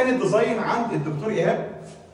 كان الديزاين عند الدكتور ايهاب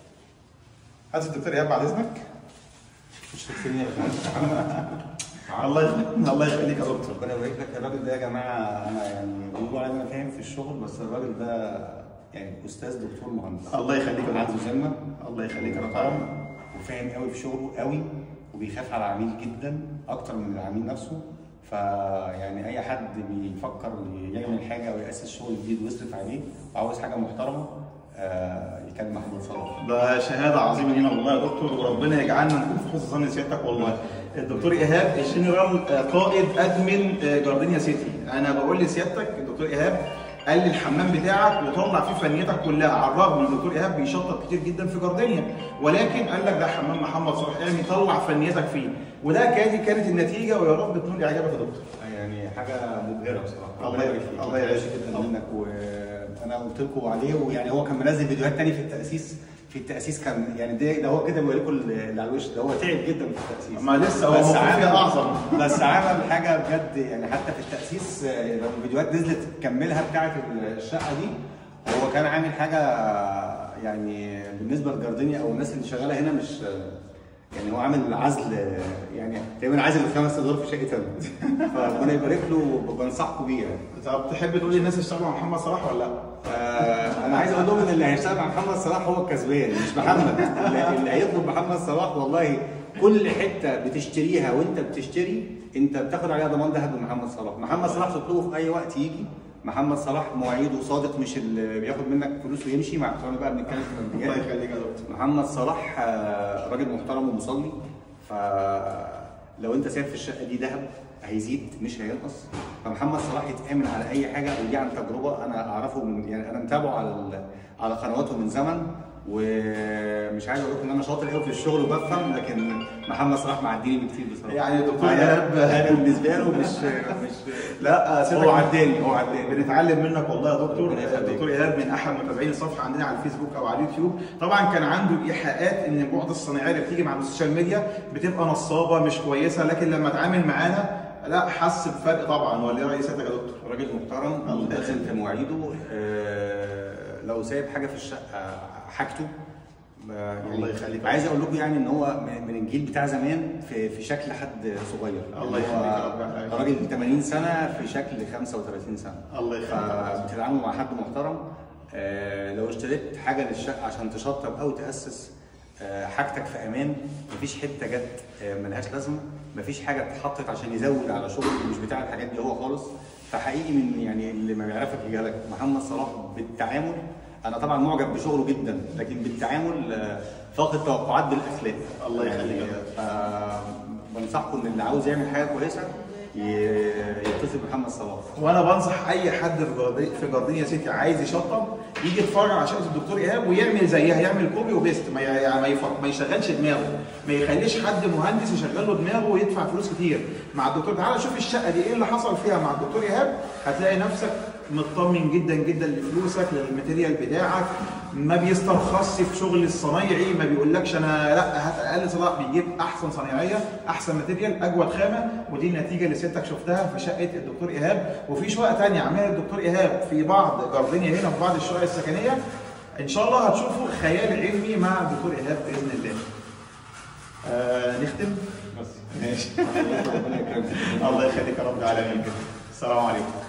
هات الدكتور ايهاب بعد اذنك مش فاكرين يا باشمهندس الله يخليك الله يخليك يا دكتور ربنا يبارك لك الراجل ده يا جماعه انا يعني بيقولوا علي انا فاهم في الشغل بس الراجل ده يعني استاذ دكتور مهندس الله يخليك يا عنده دكتور ذمه الله يخليك يا دكتور محترم وفاهم قوي في شغله قوي وبيخاف على العميل جدا اكتر من العميل نفسه فيعني اي حد بيفكر يعمل حاجه ويأسس شغل جديد ويصرف عليه وعاوز حاجه محترمه آه، يكلم محمود صلاح ده شهاده عظيمه لينا والله يا دكتور وربنا يجعلنا نكون في حسن ظن سيادتك والله الدكتور ايهاب الجنرال آه، قائد ادمن آه، جاردينيا سيتي انا بقول لسيادتك الدكتور ايهاب قال لي الحمام بتاعك وطلع فيه فنيتك كلها على الرغم ان الدكتور ايهاب بيشطب كتير جدا في جاردينيا ولكن قال لك ده حمام محمد صلاح يعني طلع فنيتك فيه وده كانت كانت النتيجه ويا رب تكون اعجابك يا دكتور يعني حاجه مبهره بصراحه الله يبارك فيك. الله يعيشك. جدا منك وانا قلت لكم عليه ويعني هو كان منزل فيديوهات تاني في التاسيس في التاسيس كان يعني ده, ده هو كده بيوري لكم اللي على الوش ده هو تعب جدا في التاسيس ما لسه هو بس موقف عمل- فيها اعظم بس عمل حاجه بجد يعني حتى في التاسيس آه، لو الفيديوهات نزلت تكملها بتاعه الشقه دي هو كان عامل حاجه يعني بالنسبه لجاردينيا او الناس اللي شغاله هنا مش يعني هو عامل عزل يعني تقريبا عازل الخمس ادوار في شقه انا فربنا يبارك له وبنصحكم بيه يعني طب تحب تقول للناس اشتغلوا مع محمد صلاح ولا لا؟ آه، انا عايز اقول لهم ان اللي هيشتغل مع محمد صلاح هو الكسبان مش محمد اللي اللي هيطلب محمد صلاح والله كل حته بتشتريها وانت بتشتري انت بتاخد عليها ضمان ذهب لمحمد صلاح محمد صلاح تطلبه في اي وقت يجي محمد صلاح مواعيده صادق مش اللي بياخد منك فلوس ويمشي مع احترامي بقى بنتكلم في الله الماديات يخليك يا دكتور محمد صلاح آه، راجل محترم ومصلي فلو انت سايب في الشقه دي ذهب هيزيد مش هينقص فمحمد صلاح يتامن على اي حاجه ودي عن تجربه انا اعرفه من يعني انا متابعه على ال- على قنواته من زمن ومش عايز اقول لكم ان انا شاطر قوي في الشغل وبفهم لكن محمد صلاح معديني بكتير بصراحه يعني دكتور أنا- إيهاب- انا بالنسبه له مش مش لا سيادتك هو عداني هو عداني بنتعلم منك والله يا دكتور ربنا يخليك. الدكتور ايهاب من احد متابعين الصفحه عندنا على الفيسبوك او على اليوتيوب طبعا كان عنده ايحاءات ان البعد الصناعيه اللي بتيجي مع السوشيال ميديا بتبقى نصابه مش كويسه لكن لما اتعامل معانا لا حس بفرق طبعا ولا ايه راي سيادتك يا دكتور؟ راجل محترم الله ملتزم في مواعيده آه، لو سايب حاجه في الشقه حاجته آه، يعني الله يخليك. عايز اقول لكم يعني ان هو من- من الجيل بتاع زمان في في شكل حد صغير الله يعني هو يخليك يا رب العالمين. راجل 80 سنه في شكل 35 سنه الله يخليك يا رب. فبتتعاملوا مع حد محترم آه، لو اشتريت حاجه للشقه عشان تشطب او تاسس آه، حاجتك في امان مفيش حته جت آه، ملهاش لازمه مفيش حاجه اتحطت عشان يزود على شغل مش بتاع الحاجات دي هو خالص فحقيقي من يعني اللي ما بيعرفك يجهلك محمد صلاح بالتعامل انا طبعا معجب بشغله جدا لكن بالتعامل آه، فاقد توقعات بالاخلاق الله يخليك يا يعني، دكتور. آه، بنصحكم ان اللي عاوز يعمل حاجه كويسه ي- يتصل بمحمد صلاح وانا بنصح اي حد في جاردي- في جاردينيا سيتي عايز يشطب يجي يتفرج على شقه الدكتور ايهاب ويعمل زيها يعمل كوبي وبيست ما ي- يعني ما, يفك ما يشغلش دماغه ما يخليش حد مهندس يشغل له دماغه ويدفع فلوس كتير مع الدكتور تعالى شوف الشقه دي ايه اللي حصل فيها مع الدكتور ايهاب هتلاقي نفسك مطمن جدا جدا لفلوسك للماتيريال بتاعك ما بيسترخصش في شغل الصنايعي ما بيقولكش انا لا هات اقل صلاح بيجيب احسن صنايعيه احسن ماتيريال اجود خامه ودي النتيجه اللي سيادتك شفتها في شقه الدكتور ايهاب وفي شقق تانية عاملها الدكتور ايهاب في بعض جاردينيا هنا في بعض الشقق السكنيه ان شاء الله هتشوفوا خيال علمي مع الدكتور ايهاب باذن الله. آه نختم بس ماشي ربنا يكرمك الله يخليك يا رب العالمين السلام عليكم